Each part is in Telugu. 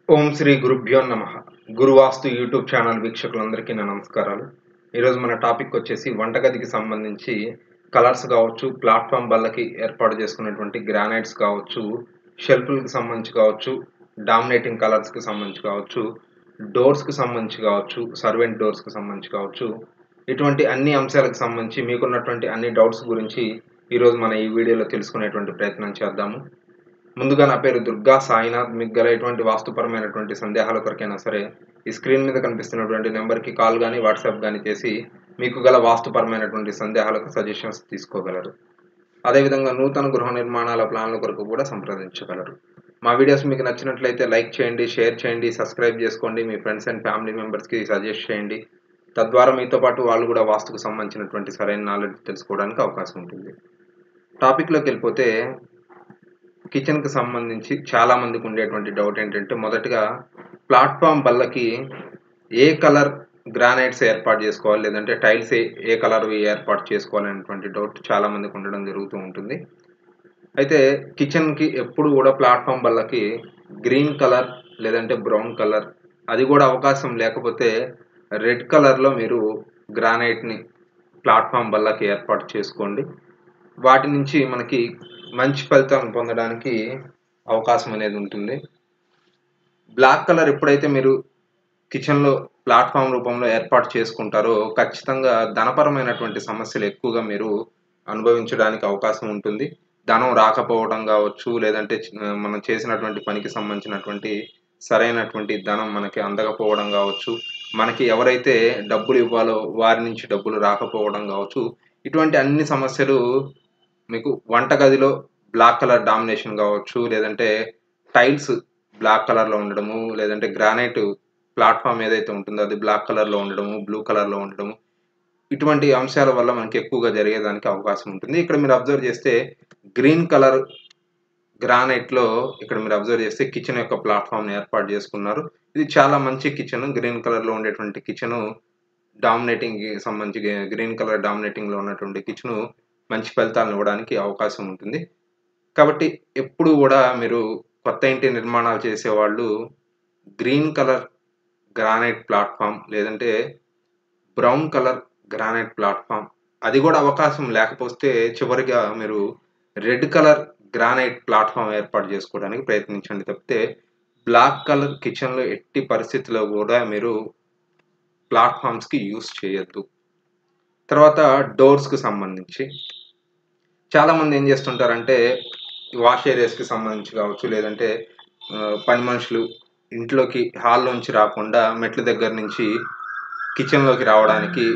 ఓం శ్రీ గురుభ్యో నమ గురువాస్తు యూట్యూబ్ ఛానల్ వీక్షకులందరికీ నా నమస్కారాలు ఈరోజు మన టాపిక్ వచ్చేసి వంటగదికి సంబంధించి కలర్స్ కావచ్చు ప్లాట్ఫామ్ బల్లకి ఏర్పాటు చేసుకున్నటువంటి గ్రానైట్స్ కావచ్చు షెల్ఫ్లకు సంబంధించి కావచ్చు డామినేటింగ్ కలర్స్కి సంబంధించి కావచ్చు డోర్స్కి సంబంధించి కావచ్చు సర్వెంట్ డోర్స్కి సంబంధించి కావచ్చు ఇటువంటి అన్ని అంశాలకు సంబంధించి మీకున్నటువంటి అన్ని డౌట్స్ గురించి ఈరోజు మన ఈ వీడియోలో తెలుసుకునేటువంటి ప్రయత్నం చేద్దాము ముందుగా నా పేరు దుర్గా సాయినాథ్ మీకు గల ఎటువంటి వాస్తుపరమైనటువంటి సందేహాల కొరకైనా సరే ఈ స్క్రీన్ మీద కనిపిస్తున్నటువంటి నెంబర్కి కాల్ కానీ వాట్సాప్ కానీ చేసి మీకు గల వాస్తుపరమైనటువంటి సందేహాలకు సజెషన్స్ తీసుకోగలరు అదేవిధంగా నూతన గృహ నిర్మాణాల ప్లాన్ల కొరకు కూడా సంప్రదించగలరు మా వీడియోస్ మీకు నచ్చినట్లయితే లైక్ చేయండి షేర్ చేయండి సబ్స్క్రైబ్ చేసుకోండి మీ ఫ్రెండ్స్ అండ్ ఫ్యామిలీ మెంబర్స్కి సజెస్ట్ చేయండి తద్వారా మీతో పాటు వాళ్ళు కూడా వాస్తుకు సంబంధించినటువంటి సరైన నాలెడ్జ్ తెలుసుకోవడానికి అవకాశం ఉంటుంది టాపిక్లోకి వెళ్ళిపోతే కిచెన్కి సంబంధించి చాలా మందికి ఉండేటువంటి డౌట్ ఏంటంటే మొదటగా ప్లాట్ఫామ్ బల్లకి ఏ కలర్ గ్రానైట్స్ ఏర్పాటు చేసుకోవాలి లేదంటే టైల్స్ ఏ ఏ కలర్ ఏర్పాటు చేసుకోవాలి అనేటువంటి డౌట్ చాలా మందికి ఉండడం జరుగుతూ ఉంటుంది అయితే కిచెన్కి ఎప్పుడు కూడా ప్లాట్ఫామ్ బల్లకి గ్రీన్ కలర్ లేదంటే బ్రౌన్ కలర్ అది కూడా అవకాశం లేకపోతే రెడ్ కలర్లో మీరు గ్రానైట్ని ప్లాట్ఫామ్ బల్లకి ఏర్పాటు చేసుకోండి వాటి నుంచి మనకి మంచి ఫలితాలను పొందడానికి అవకాశం అనేది ఉంటుంది బ్లాక్ కలర్ ఎప్పుడైతే మీరు కిచెన్లో ప్లాట్ఫామ్ రూపంలో ఏర్పాటు చేసుకుంటారో ఖచ్చితంగా ధనపరమైనటువంటి సమస్యలు ఎక్కువగా మీరు అనుభవించడానికి అవకాశం ఉంటుంది ధనం రాకపోవడం కావచ్చు లేదంటే మనం చేసినటువంటి పనికి సంబంధించినటువంటి సరైనటువంటి ధనం మనకి అందకపోవడం కావచ్చు మనకి ఎవరైతే డబ్బులు ఇవ్వాలో వారి నుంచి డబ్బులు రాకపోవడం కావచ్చు ఇటువంటి అన్ని సమస్యలు మీకు వంటగదిలో బ్లాక్ కలర్ డామినేషన్ కావచ్చు లేదంటే టైల్స్ బ్లాక్ కలర్లో ఉండడము లేదంటే గ్రానైట్ ప్లాట్ఫామ్ ఏదైతే ఉంటుందో అది బ్లాక్ కలర్లో ఉండడము బ్లూ కలర్లో ఉండడము ఇటువంటి అంశాల వల్ల మనకి ఎక్కువగా జరిగేదానికి అవకాశం ఉంటుంది ఇక్కడ మీరు అబ్జర్వ్ చేస్తే గ్రీన్ కలర్ గ్రానైట్లో ఇక్కడ మీరు అబ్జర్వ్ చేస్తే కిచెన్ యొక్క ప్లాట్ఫామ్ ఏర్పాటు చేసుకున్నారు ఇది చాలా మంచి కిచెన్ గ్రీన్ కలర్లో ఉండేటువంటి కిచెన్ డామినేటింగ్ సంబంధించి గ్రీన్ కలర్ డామినేటింగ్లో ఉన్నటువంటి కిచెన్ మంచి ఫలితాలను ఇవ్వడానికి అవకాశం ఉంటుంది కాబట్టి ఎప్పుడు కూడా మీరు కొత్త ఇంటి నిర్మాణాలు చేసేవాళ్ళు గ్రీన్ కలర్ గ్రానైట్ ప్లాట్ఫామ్ లేదంటే బ్రౌన్ కలర్ గ్రానైట్ ప్లాట్ఫామ్ అది కూడా అవకాశం లేకపోతే చివరిగా మీరు రెడ్ కలర్ గ్రానైట్ ప్లాట్ఫామ్ ఏర్పాటు చేసుకోవడానికి ప్రయత్నించండి తప్పితే బ్లాక్ కలర్ కిచెన్లో ఎట్టి పరిస్థితిలో కూడా మీరు ప్లాట్ఫామ్స్కి యూస్ చేయొద్దు తర్వాత డోర్స్కి సంబంధించి చాలామంది ఏం చేస్తుంటారంటే వాష్ ఏరియాస్కి సంబంధించి కావచ్చు లేదంటే పని మనుషులు ఇంట్లోకి హాల్లోంచి రాకుండా మెట్ల దగ్గర నుంచి కిచెన్లోకి రావడానికి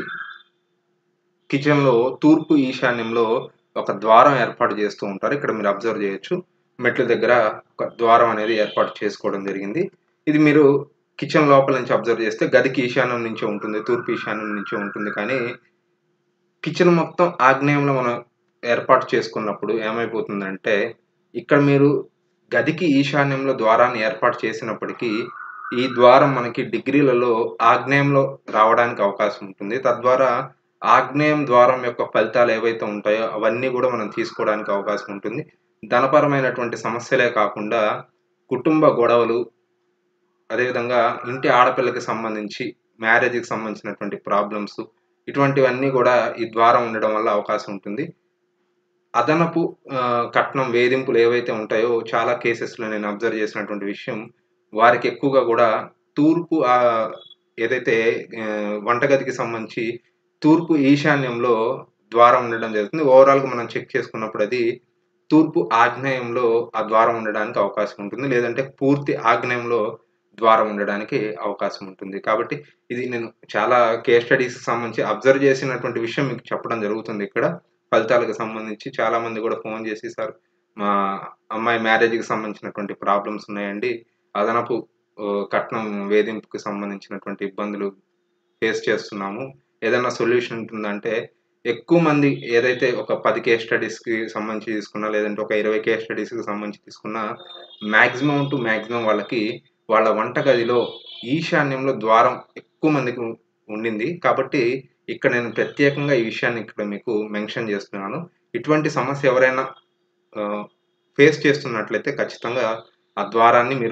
కిచెన్లో తూర్పు ఈశాన్యంలో ఒక ద్వారం ఏర్పాటు చేస్తూ ఉంటారు ఇక్కడ మీరు అబ్జర్వ్ చేయొచ్చు మెట్ల దగ్గర ఒక ద్వారం అనేది ఏర్పాటు చేసుకోవడం జరిగింది ఇది మీరు కిచెన్ లోపల నుంచి అబ్జర్వ్ చేస్తే గదికి ఈశాన్యం నుంచే ఉంటుంది తూర్పు ఈశాన్యం నుంచే ఉంటుంది కానీ కిచెన్ మొత్తం ఆగ్నేయంలో మనం ఏర్పాటు చేసుకున్నప్పుడు ఏమైపోతుందంటే ఇక్కడ మీరు గదికి ఈశాన్యంలో ద్వారాన్ని ఏర్పాటు చేసినప్పటికీ ఈ ద్వారం మనకి డిగ్రీలలో ఆగ్నేయంలో రావడానికి అవకాశం ఉంటుంది తద్వారా ఆగ్నేయం ద్వారం యొక్క ఫలితాలు ఏవైతే ఉంటాయో అవన్నీ కూడా మనం తీసుకోవడానికి అవకాశం ఉంటుంది ధనపరమైనటువంటి సమస్యలే కాకుండా కుటుంబ గొడవలు అదేవిధంగా ఇంటి ఆడపిల్లకి సంబంధించి మ్యారేజ్కి సంబంధించినటువంటి ప్రాబ్లమ్స్ ఇటువంటివన్నీ కూడా ఈ ద్వారం ఉండడం వల్ల అవకాశం ఉంటుంది అదనపు కట్నం వేధింపులు ఏవైతే ఉంటాయో చాలా కేసెస్లో నేను అబ్జర్వ్ చేసినటువంటి విషయం వారికి ఎక్కువగా కూడా తూర్పు ఏదైతే వంటగదికి సంబంధించి తూర్పు ఈశాన్యంలో ద్వారం ఉండడం జరుగుతుంది ఓవరాల్గా మనం చెక్ చేసుకున్నప్పుడు అది తూర్పు ఆగ్నేయంలో ఆ ద్వారం ఉండడానికి అవకాశం ఉంటుంది లేదంటే పూర్తి ఆగ్నేయంలో ద్వారం ఉండడానికి అవకాశం ఉంటుంది కాబట్టి ఇది నేను చాలా కేస్ స్టడీస్కి సంబంధించి అబ్జర్వ్ చేసినటువంటి విషయం మీకు చెప్పడం జరుగుతుంది ఇక్కడ ఫలితాలకు సంబంధించి చాలా మంది కూడా ఫోన్ చేసి సార్ మా అమ్మాయి మ్యారేజ్కి సంబంధించినటువంటి ప్రాబ్లమ్స్ ఉన్నాయండి అదనపు కట్నం వేధింపుకి సంబంధించినటువంటి ఇబ్బందులు ఫేస్ చేస్తున్నాము ఏదైనా సొల్యూషన్ ఉంటుందంటే ఎక్కువ మంది ఏదైతే ఒక పది కేస్ స్టడీస్కి సంబంధించి తీసుకున్నా లేదంటే ఒక ఇరవై కేస్ స్టడీస్కి సంబంధించి తీసుకున్నా మ్యాక్సిమం టు మ్యాక్సిమం వాళ్ళకి వాళ్ళ వంటగదిలో ఈశాన్యంలో ద్వారం ఎక్కువ మందికి ఉండింది కాబట్టి ఇక్కడ నేను ప్రత్యేకంగా ఈ విషయాన్ని ఇక్కడ మీకు మెన్షన్ చేస్తున్నాను ఇటువంటి సమస్య ఎవరైనా ఫేస్ చేస్తున్నట్లయితే ఖచ్చితంగా ఆ ద్వారాన్ని మీరు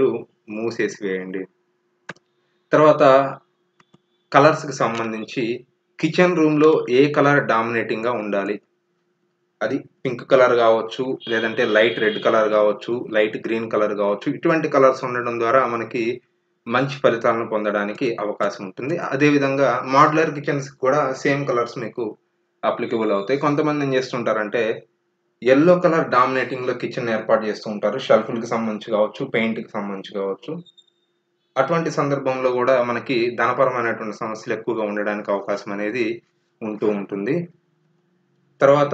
మూసేసి వేయండి తర్వాత కలర్స్కి సంబంధించి కిచెన్ రూమ్లో ఏ కలర్ డామినేటింగ్గా ఉండాలి అది పింక్ కలర్ కావచ్చు లేదంటే లైట్ రెడ్ కలర్ కావచ్చు లైట్ గ్రీన్ కలర్ కావచ్చు ఇటువంటి కలర్స్ ఉండడం ద్వారా మనకి మంచి ఫలితాలను పొందడానికి అవకాశం ఉంటుంది అదేవిధంగా మాడ్యులర్ కిచెన్స్ కూడా సేమ్ కలర్స్ మీకు అప్లికబుల్ అవుతాయి కొంతమంది ఏం చేస్తుంటారంటే ఎల్లో కలర్ డామినేటింగ్లో కిచెన్ ఏర్పాటు చేస్తూ ఉంటారు షెల్ఫ్లకి సంబంధించి కావచ్చు పెయింట్కి సంబంధించి కావచ్చు అటువంటి సందర్భంలో కూడా మనకి ధనపరమైనటువంటి సమస్యలు ఎక్కువగా ఉండడానికి అవకాశం అనేది ఉంటూ ఉంటుంది తర్వాత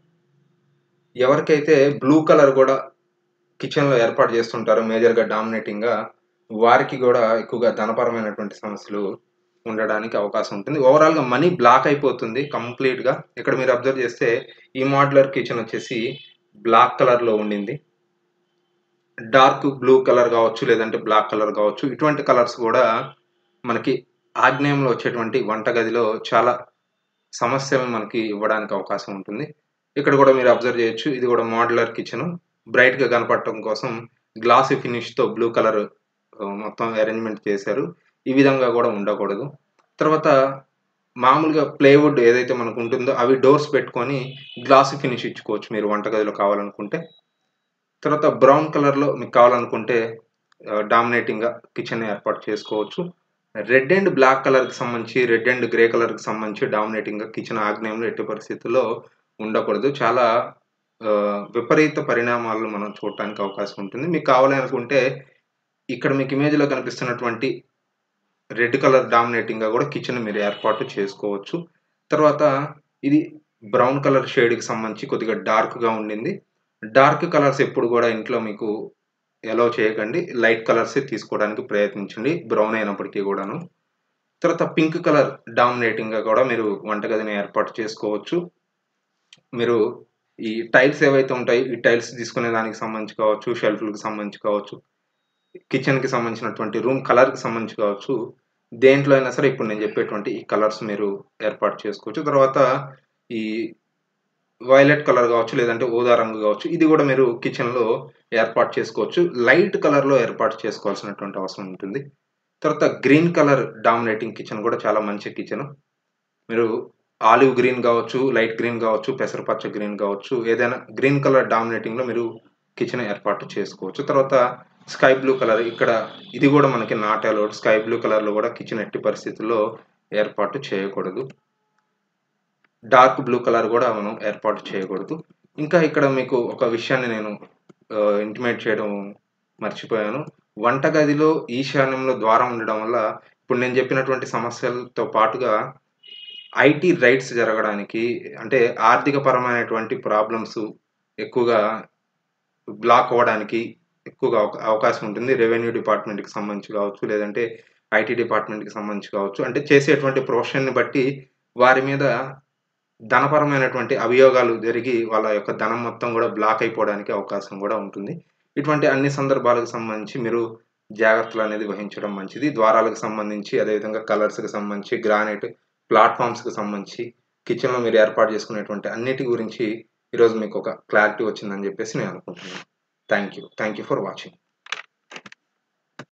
ఎవరికైతే బ్లూ కలర్ కూడా కిచెన్లో ఏర్పాటు చేస్తుంటారో మేజర్గా డామినేటింగ్గా వారికి కూడా ఎక్కువగా ధనపరమైనటువంటి సమస్యలు ఉండడానికి అవకాశం ఉంటుంది ఓవరాల్గా మనీ బ్లాక్ అయిపోతుంది కంప్లీట్గా ఇక్కడ మీరు అబ్జర్వ్ చేస్తే ఈ మోడ్యులర్ కిచెన్ వచ్చేసి బ్లాక్ కలర్లో ఉండింది డార్క్ బ్లూ కలర్ కావచ్చు లేదంటే బ్లాక్ కలర్ కావచ్చు ఇటువంటి కలర్స్ కూడా మనకి ఆగ్నేయంలో వచ్చేటువంటి వంటగదిలో చాలా సమస్యలు మనకి ఇవ్వడానికి అవకాశం ఉంటుంది ఇక్కడ కూడా మీరు అబ్జర్వ్ చేయొచ్చు ఇది కూడా మోడ్యులర్ కిచెన్ బ్రైట్గా కనపడటం కోసం గ్లాసీ ఫినిష్తో బ్లూ కలర్ మొత్తం అరేంజ్మెంట్ చేశారు ఈ విధంగా కూడా ఉండకూడదు తర్వాత మామూలుగా ప్లేవుడ్ ఏదైతే మనకు ఉంటుందో అవి డోర్స్ పెట్టుకొని గ్లాసీ ఫినిష్ ఇచ్చుకోవచ్చు మీరు వంటగదిలో కావాలనుకుంటే తర్వాత బ్రౌన్ కలర్లో మీకు కావాలనుకుంటే డామినేటింగ్గా కిచెన్ ఏర్పాటు చేసుకోవచ్చు రెడ్ అండ్ బ్లాక్ కలర్కి సంబంధించి రెడ్ అండ్ గ్రే కలర్కి సంబంధించి డామినేటింగ్గా కిచెన్ ఆగ్నేయంలో ఎట్టి పరిస్థితుల్లో ఉండకూడదు చాలా విపరీత పరిణామాలను మనం చూడటానికి అవకాశం ఉంటుంది మీకు కావాలి అనుకుంటే ఇక్కడ మీకు ఇమేజ్లో కనిపిస్తున్నటువంటి రెడ్ కలర్ డామినేటింగ్గా కూడా కిచెన్ మీరు ఏర్పాటు చేసుకోవచ్చు తర్వాత ఇది బ్రౌన్ కలర్ షేడ్కి సంబంధించి కొద్దిగా డార్క్గా ఉండింది డార్క్ కలర్స్ ఎప్పుడు కూడా ఇంట్లో మీకు ఎలో చేయకండి లైట్ కలర్సే తీసుకోవడానికి ప్రయత్నించండి బ్రౌన్ అయినప్పటికీ కూడాను తర్వాత పింక్ కలర్ డామినేటింగ్గా కూడా మీరు వంటగదిని ఏర్పాటు చేసుకోవచ్చు మీరు ఈ టైల్స్ ఏవైతే ఉంటాయి ఈ టైల్స్ తీసుకునే దానికి సంబంధించి కావచ్చు షెల్ఫ్లకు సంబంధించి కావచ్చు కిచెన్కి సంబంధించినటువంటి రూమ్ కలర్కి సంబంధించి కావచ్చు దేంట్లో అయినా సరే ఇప్పుడు నేను చెప్పేటువంటి ఈ కలర్స్ మీరు ఏర్పాటు చేసుకోవచ్చు తర్వాత ఈ వైలెట్ కలర్ కావచ్చు లేదంటే ఊదా రంగు కావచ్చు ఇది కూడా మీరు కిచెన్లో ఏర్పాటు చేసుకోవచ్చు లైట్ కలర్లో ఏర్పాటు చేసుకోవాల్సినటువంటి అవసరం ఉంటుంది తర్వాత గ్రీన్ కలర్ డామినేటింగ్ కిచెన్ కూడా చాలా మంచి కిచెన్ మీరు ఆలివ్ గ్రీన్ కావచ్చు లైట్ గ్రీన్ కావచ్చు పెసరపచ్చ గ్రీన్ కావచ్చు ఏదైనా గ్రీన్ కలర్ డామినేటింగ్లో మీరు కిచెన్ ఏర్పాటు చేసుకోవచ్చు తర్వాత స్కై బ్లూ కలర్ ఇక్కడ ఇది కూడా మనకి నాట్ అలౌడ్ స్కై బ్లూ కలర్లో కూడా కిచెన్ ఎట్టి పరిస్థితుల్లో ఏర్పాటు చేయకూడదు డార్క్ బ్లూ కలర్ కూడా మనం ఏర్పాటు చేయకూడదు ఇంకా ఇక్కడ మీకు ఒక విషయాన్ని నేను ఇంటిమేట్ చేయడం మర్చిపోయాను వంటగదిలో ఈశాన్యంలో ద్వారం ఉండడం వల్ల ఇప్పుడు నేను చెప్పినటువంటి సమస్యలతో పాటుగా ఐటీ రైట్స్ జరగడానికి అంటే ఆర్థిక పరమైనటువంటి ప్రాబ్లమ్స్ ఎక్కువగా బ్లాక్ అవ్వడానికి ఎక్కువగా అవకాశం ఉంటుంది రెవెన్యూ డిపార్ట్మెంట్కి సంబంధించి కావచ్చు లేదంటే ఐటీ డిపార్ట్మెంట్కి సంబంధించి కావచ్చు అంటే చేసేటువంటి ప్రొఫెషన్ని బట్టి వారి మీద ధనపరమైనటువంటి అభియోగాలు జరిగి వాళ్ళ యొక్క ధనం మొత్తం కూడా బ్లాక్ అయిపోవడానికి అవకాశం కూడా ఉంటుంది ఇటువంటి అన్ని సందర్భాలకు సంబంధించి మీరు జాగ్రత్తలు అనేది వహించడం మంచిది ద్వారాలకు సంబంధించి అదేవిధంగా కలర్స్కి సంబంధించి గ్రానైట్ ప్లాట్ఫామ్స్కి సంబంధించి కిచెన్లో మీరు ఏర్పాటు చేసుకునేటువంటి అన్నిటి గురించి ఈరోజు మీకు ఒక క్లారిటీ వచ్చిందని చెప్పేసి నేను అనుకుంటున్నాను thank you thank you for watching